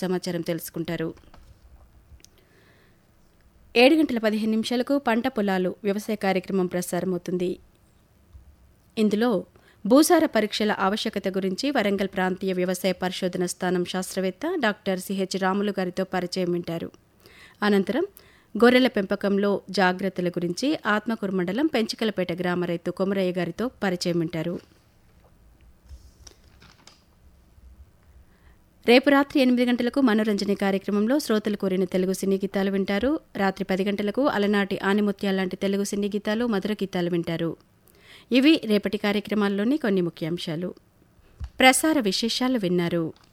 సమాచారం తెలుసుకుంటారు ఏడు గంటల పదిహేను నిమిషాలకు పంట పొలాలు వ్యవసాయ కార్యక్రమం ప్రసారమవుతుంది ఇందులో భూసార పరీక్షల ఆవశ్యకత గురించి వరంగల్ ప్రాంతీయ వ్యవసాయ పరిశోధన స్థానం శాస్త్రవేత్త డాక్టర్ సిహెచ్ రాములు గారితో పరిచయం వింటారు అనంతరం గొర్రెల పెంపకంలో జాగ్రత్తల గురించి ఆత్మకూరు మండలం పెంచికలపేట గ్రామ రైతు కొమరయ్య గారితో పరిచయం వింటారు రేపు రాత్రి ఎనిమిది గంటలకు మనోరంజన కార్యక్రమంలో శ్రోతలు కోరిన తెలుగు సినీ గీతాలు వింటారు రాత్రి పది గంటలకు అలనాటి ఆనిముత్యాల లాంటి తెలుగు సినీ గీతాలు మధుర గీతాలు వింటారు ఇవి రేపటి కార్యక్రమాల్లోని కొన్ని ముఖ్యాంశాలు ప్రసార విశేషాలు విన్నారు